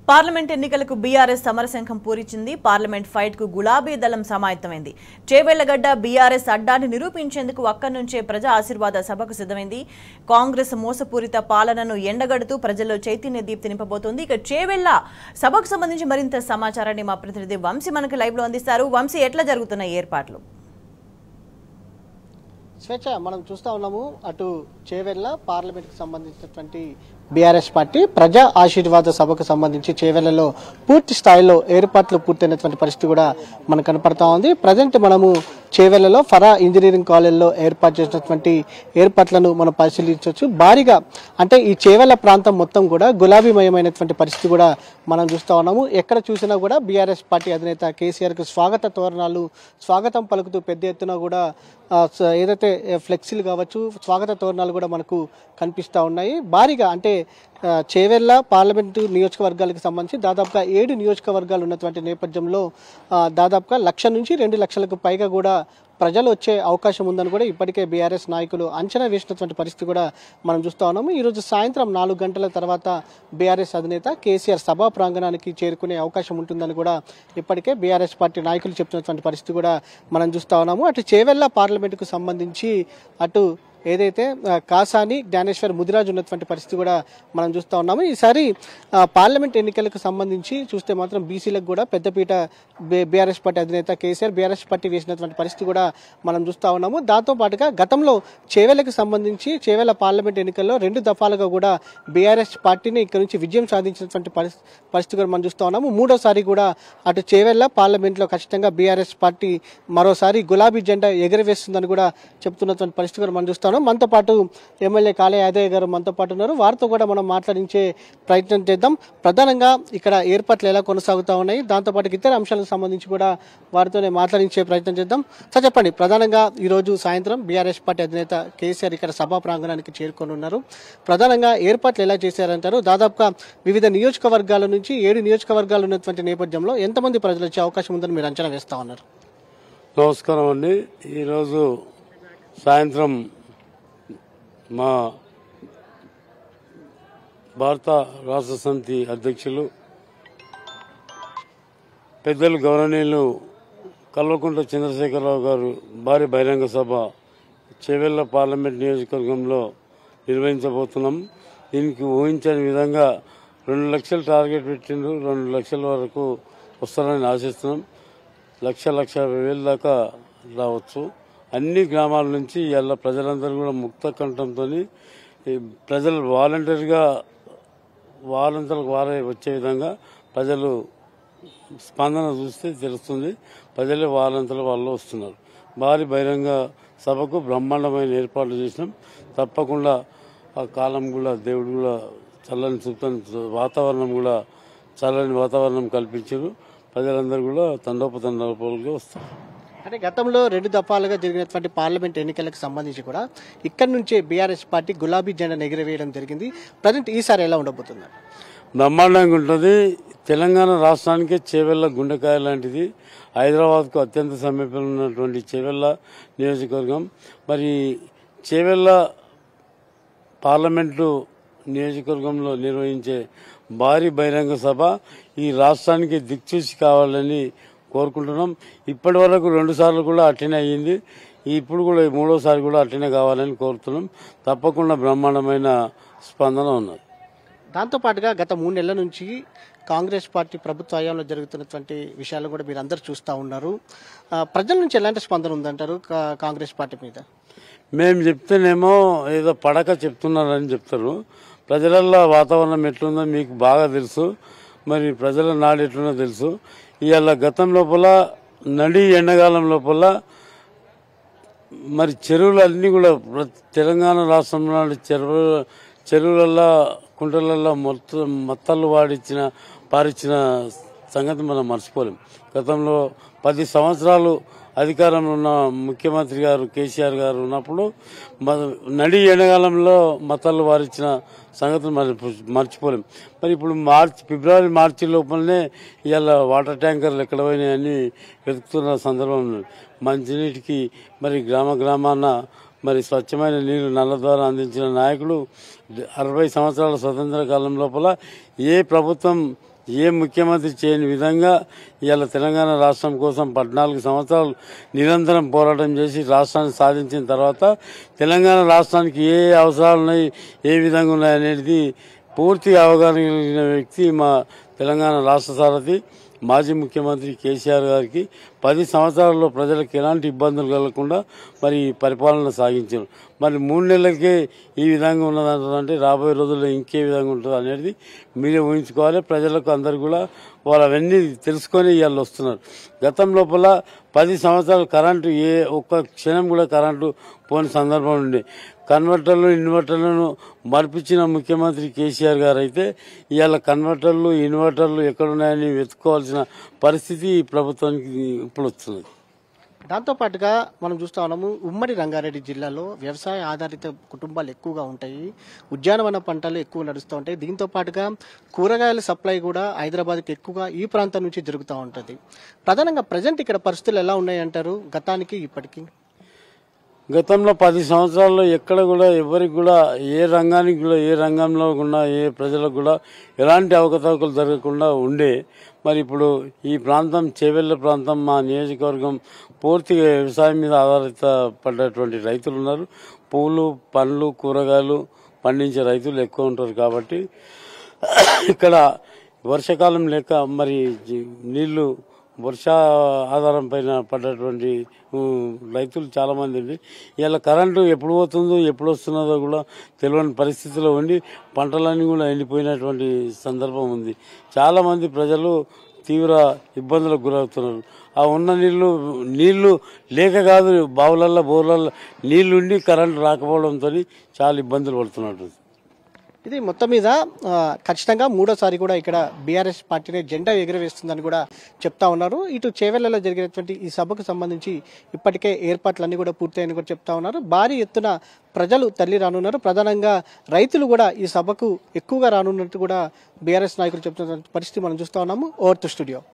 Parliament ఎన్నికలకు BRS సమరశంఖం పూరించింది పార్లమెంట్ ఫైట్ కు గులాబీ దళం సమాయత్తమైంది చేవెళ్లగడ్డ బీఆర్ఎస్ అడ్డాన్ని నిరూపించేందుకు అక్కడి నుంచే ప్రజా ఆశీర్వాద సభకు సిద్ధమైంది కాంగ్రెస్ మోసపూరిత పాలనను ఎండగడుతూ ప్రజల్లో చైతన్య దీప్తి నింపబోతోంది ఇక చేవెళ్ల సభకు సంబంధించి మరింత సమాచారాన్ని మా ప్రతినిధి వంశీ మనకు లైవ్ లో అందిస్తారు వంశీ ఎట్లా జరుగుతున్నాయి ఏర్పాట్లు స్వేచ్ఛ మనం చూస్తా ఉన్నాము అటు చేవెళ్ళ పార్లమెంట్కి సంబంధించినటువంటి బీఆర్ఎస్ పార్టీ ప్రజా ఆశీర్వాద సభకు సంబంధించి చేవెళ్లలో పూర్తి స్థాయిలో ఏర్పాట్లు పూర్తయినటువంటి పరిస్థితి కూడా మనకు కనపడతా ఉంది ప్రజెంట్ మనము చేవెళ్లలో ఫరా ఇంజనీరింగ్ కాలేజ్లో ఏర్పాటు చేసినటువంటి ఏర్పాట్లను మనం పరిశీలించవచ్చు భారీగా అంటే ఈ చేవెళ్ల ప్రాంతం మొత్తం కూడా గులాబీమయమైనటువంటి పరిస్థితి కూడా మనం చూస్తా ఉన్నాము ఎక్కడ చూసినా కూడా బీఆర్ఎస్ పార్టీ అధినేత కేసీఆర్ కు స్వాగత తోరణాలు స్వాగతం పలుకుతూ పెద్ద ఎత్తున కూడా ఆ, స- ఏదైతే ఏ, ఫ్లెక్సీలు కావచ్చు స్వాగత తోరణాలు కూడా మనకు కనిపిస్తూ ఉన్నాయి భారీగా అంటే ఆ, చేవెళ్ళ పార్లమెంటు నియోజకవర్గాలకు సంబంధించి దాదాపుగా ఏడు నియోజకవర్గాలు ఉన్నటువంటి నేపథ్యంలో ఆ, దాదాపుగా లక్ష నుంచి రెండు లక్షలకు పైగా కూడా ప్రజలు వచ్చే అవకాశం ఉందని కూడా ఇప్పటికే బీఆర్ఎస్ నాయకులు అంచనా వేసినటువంటి పరిస్థితి కూడా మనం చూస్తా ఉన్నాము ఈరోజు సాయంత్రం నాలుగు గంటల తర్వాత బీఆర్ఎస్ అధినేత కేసీఆర్ సభా ప్రాంగణానికి చేరుకునే అవకాశం ఉంటుందని కూడా ఇప్పటికే బీఆర్ఎస్ పార్టీ నాయకులు చెప్తున్నటువంటి పరిస్థితి కూడా మనం చూస్తా ఉన్నాము అటు చేవెళ్ళ పార్లమెంటుకు సంబంధించి అటు ఏదైతే ఆ, కాసాని జ్ఞానేశ్వర్ ముదిరాజు ఉన్నటువంటి పరిస్థితి కూడా మనం చూస్తూ ఉన్నాము ఈసారి ఆ, పార్లమెంట్ ఎన్నికలకు సంబంధించి చూస్తే మాత్రం బీసీలకు కూడా పెద్దపీట బీఆర్ఎస్ పార్టీ అధినేత కేసీఆర్ బీఆర్ఎస్ పార్టీ వేసినటువంటి పరిస్థితి కూడా మనం చూస్తూ ఉన్నాము దాంతో పాటుగా గతంలో చేవెళ్లకు సంబంధించి చేవెళ్ల పార్లమెంట్ ఎన్నికల్లో రెండు దఫాలుగా కూడా బీఆర్ఎస్ పార్టీని ఇక్కడ నుంచి విజయం సాధించినటువంటి పరిస్థితి పరిస్థితి కూడా మనం చూస్తూ ఉన్నాము మూడోసారి కూడా అటు చేవెళ్ల పార్లమెంట్లో ఖచ్చితంగా బీఆర్ఎస్ పార్టీ మరోసారి గులాబీ జెండా ఎగురవేస్తుందని కూడా చెప్తున్నటువంటి పరిస్థితి కూడా మనం చూస్తా ఉన్నాం మనతో పాటు ఎమ్మెల్యే కాళే యాదయ్య గారు మనతో పాటు ఉన్నారు వారితో కూడా మనం మాట్లాడించే ప్రయత్నం చేద్దాం ప్రధానంగా ఇక్కడ ఏర్పాట్లు ఎలా కొనసాగుతా ఉన్నాయి దాంతోపాటు ఇతర అంశాలకు సంబంధించి కూడా వారితోనే మాట్లాడించే ప్రయత్నం చేద్దాం సార్ చెప్పండి ప్రధానంగా ఈ రోజు సాయంత్రం బీఆర్ఎస్ పార్టీ అధినేత కేసీఆర్ ఇక్కడ సభా ప్రాంగణానికి చేరుకొని ఉన్నారు ప్రధానంగా ఏర్పాట్లు ఎలా చేశారంటారు దాదాపుగా వివిధ నియోజకవర్గాల నుంచి ఏడు నియోజకవర్గాలు ఉన్నటువంటి నేపథ్యంలో ఎంతమంది ప్రజలు వచ్చే అవకాశం ఉందని మీరు అంచనా వేస్తా ఉన్నారు నమస్కారం అండి ఈరోజు సాయంత్రం మా భారత రాష్ట్ర సమితి అధ్యక్షులు పెద్దలు గౌరవనీయులు కల్వకుంట్ల చంద్రశేఖరరావు గారు భారీ బహిరంగ సభ చేవెళ్ల పార్లమెంట్ నియోజకవర్గంలో నిర్వహించబోతున్నాం దీనికి ఊహించని విధంగా రెండు లక్షలు టార్గెట్ పెట్టిండ్రు రెండు లక్షల వరకు వస్తారని ఆశిస్తున్నాం లక్ష లక్ష యాభై వేల దాకా రావచ్చు అన్ని గ్రామాల నుంచి ఇవాళ ప్రజలందరూ కూడా ముక్త కంఠంతో ప్రజలు వాలంటీర్గా వారంతలకు వారే వచ్చే విధంగా ప్రజలు స్పందన చూస్తే తెలుస్తుంది ప్రజలే వారంతలు వాళ్ళు వస్తున్నారు భారీ బహిరంగ సభకు బ్రహ్మాండమైన ఏర్పాట్లు చేసినాం తప్పకుండా ఆ కాలం కూడా దేవుడు కూడా చల్లని చూపుతాను వాతావరణం కూడా చల్లని వాతావరణం కల్పించారు ప్రజలందరూ కూడా తండోపతండోపాలుగా వస్తారు అంటే గతంలో రెండు దఫాలుగా జరిగినటువంటి పార్లమెంట్ ఎన్నికలకు సంబంధించి కూడా ఇక్కడి నుంచే బీఆర్ఎస్ పార్టీ గులాబీ జెండాను ఎగురవేయడం జరిగింది ప్రజెంట్ ఈసారి ఎలా ఉండబోతుంది బ్రహ్మాండంగా ఉంటుంది తెలంగాణ రాష్ట్రానికే చేవెళ్ళ గుండెకాయ లాంటిది హైదరాబాద్కు అత్యంత సమీపంలో ఉన్నటువంటి చేవెళ్ళ నియోజకవర్గం మరి చేవెళ్ళ పార్లమెంటు నియోజకవర్గంలో నిర్వహించే భారీ బహిరంగ సభ ఈ రాష్ట్రానికి దిక్చూసి కావాలని కోరుకుంటున్నాం ఇప్పటి వరకు రెండు సార్లు కూడా అట్టనే అయ్యింది ఇప్పుడు కూడా ఈ మూడోసారి కూడా అట్టనే కావాలని కోరుతున్నాం తప్పకుండా బ్రహ్మాండమైన స్పందన ఉన్నది దాంతో పాటుగా గత మూడు నెలల నుంచి కాంగ్రెస్ పార్టీ ప్రభుత్వ హయాంలో జరుగుతున్నటువంటి విషయాలు కూడా మీరు అందరు చూస్తూ ఉన్నారు ఆ, ప్రజల నుంచి ఎలాంటి స్పందన ఉందంటారు కా- కాంగ్రెస్ పార్టీ మీద మేము చెప్తేనేమో ఏదో పడక చెప్తున్నారని చెప్తారు ప్రజలల్లో వాతావరణం ఎట్లుందో మీకు బాగా తెలుసు మరి ప్రజల నాడు ఎట్లుందో తెలుసు ఇవాళ గతం లోపల నడి ఎండాకాలం లోపల మరి చెరువులు అన్ని కూడా ప్ర- తెలంగాణ రాష్ట్రంలో చెరువు చెరువులలో కుంటలలో మొత్తం మత్తళ్ళు వాడిచ్చిన పారిచ్చిన సంగతి మనం మర్చిపోలేం గతంలో పది సంవత్సరాలు అధికారంలో ఉన్న ముఖ్యమంత్రి గారు కేసీఆర్ గారు ఉన్నప్పుడు మ- నడి ఎండాకాలంలో మతాలు వారిచ్చిన సంగతిని మరి మర్చిపోలేం మరి ఇప్పుడు మార్చి ఫిబ్రవరి మార్చి లోపలనే ఇవాళ వాటర్ ట్యాంకర్లు ఎక్కడ పోయినాయని వెతుకుతున్న సందర్భం ఉంది. మంచినీటికి మరి గ్రామ గ్రామాన మరి స్వచ్ఛమైన నీరు నల్ల ద్వారా అందించిన నాయకుడు అరవై సంవత్సరాల స్వతంత్ర కాలం లోపల ఏ ప్రభుత్వం ఏ ముఖ్యమంత్రి చేయని విధంగా ఇవాళ తెలంగాణ రాష్ట్రం కోసం పద్నాలుగు సంవత్సరాలు నిరంతరం పోరాటం చేసి రాష్ట్రాన్ని సాధించిన తర్వాత తెలంగాణ రాష్ట్రానికి ఏ అవసరాలు ఉన్నాయి ఏ విధంగా ఉన్నాయి అనేది పూర్తి అవగాహన కలిగిన వ్యక్తి మా తెలంగాణ రాష్ట్ర సారథి మాజీ ముఖ్యమంత్రి కేసీఆర్ గారికి పది సంవత్సరాల్లో ప్రజలకు ఎలాంటి ఇబ్బందులు కలగకుండా మరి ఈ పరిపాలన సాగించారు మరి మూడు నెలలకే ఈ విధంగా ఉన్నదంటే రాబోయే రోజుల్లో ఇంకే విధంగా ఉంటుంది అనేది మీరే ఊహించుకోవాలి ప్రజలకు అందరు కూడా వాళ్ళు అవన్నీ తెలుసుకొని ఇవాళ వస్తున్నారు గతం లోపల పది సంవత్సరాలు కరెంటు ఏ ఒక్క క్షణం కూడా కరెంటు పోని సందర్భం ఉండే కన్వర్టర్లు ఇన్వర్టర్లను మర్పించిన ముఖ్యమంత్రి కేసీఆర్ గారు అయితే ఇవాళ కన్వర్టర్లు ఇన్వర్టర్లు ఎక్కడున్నాయని వెతుక్కోవాల్సిన పరిస్థితి ఈ ప్రభుత్వానికి ఇప్పుడు వస్తుంది దాంతో పాటుగా మనం చూస్తా ఉన్నాము ఉమ్మడి రంగారెడ్డి జిల్లాలో వ్యవసాయ ఆధారిత కుటుంబాలు ఎక్కువగా ఉంటాయి ఉద్యానవన పంటలు ఎక్కువ నడుస్తూ ఉంటాయి దీంతో పాటుగా కూరగాయల సప్లై కూడా హైదరాబాద్కి ఎక్కువగా ఈ ప్రాంతం నుంచి జరుగుతూ ఉంటుంది ప్రధానంగా ప్రజెంట్ ఇక్కడ పరిస్థితులు ఎలా ఉన్నాయి అంటారు గతానికి ఇప్పటికి గతంలో పది సంవత్సరాల్లో ఎక్కడ కూడా ఎవరికి కూడా ఏ రంగానికి కూడా ఏ రంగంలో కూడా ఏ ప్రజలకు కూడా ఎలాంటి అవకతవకలు జరగకుండా ఉండే మరి ఇప్పుడు ఈ ప్రాంతం చేవెళ్ల ప్రాంతం మా నియోజకవర్గం పూర్తిగా వ్యవసాయం మీద ఆధారిత పడ్డటువంటి రైతులు ఉన్నారు పూలు పండ్లు కూరగాయలు పండించే రైతులు ఎక్కువ ఉంటారు కాబట్టి ఇక్కడ వర్షాకాలం లేక మరి జి- నీళ్లు వర్ష ఆధారం పైన పడ్డటువంటి ఉమ్, రైతులు చాలా మంది ఉండి ఇలా కరెంటు ఎప్పుడు పోతుందో ఎప్పుడు వస్తున్నదో కూడా తెలియని పరిస్థితిలో ఉండి పంటలన్నీ కూడా ఎండిపోయినటువంటి సందర్భం ఉంది చాలా మంది ప్రజలు తీవ్ర ఇబ్బందులకు గురవుతున్నారు ఆ ఉన్న నీళ్లు నీళ్లు లేక కాదు బావులల్లో బోర్లల్లో నీళ్లుండి కరెంటు రాకపోవడంతో చాలా ఇబ్బందులు పడుతున్నట్టు ఇది మొత్తం మీద ఆ, ఖచ్చితంగా మూడోసారి కూడా ఇక్కడ బీఆర్ఎస్ పార్టీనే జెండా ఎగురవేస్తుందని కూడా చెప్తా ఉన్నారు ఇటు చేవెళ్లలో జరిగినటువంటి ఈ సభకు సంబంధించి ఇప్పటికే ఏర్పాట్లన్నీ కూడా పూర్తయ్యని కూడా చెప్తా ఉన్నారు భారీ ఎత్తున ప్రజలు తల్లి రానున్నారు ప్రధానంగా రైతులు కూడా ఈ సభకు ఎక్కువగా రానున్నట్టు కూడా బీఆర్ఎస్ నాయకులు చెప్తున్న పరిస్థితి మనం చూస్తా ఉన్నాము ఓవర్ టు స్టూడియో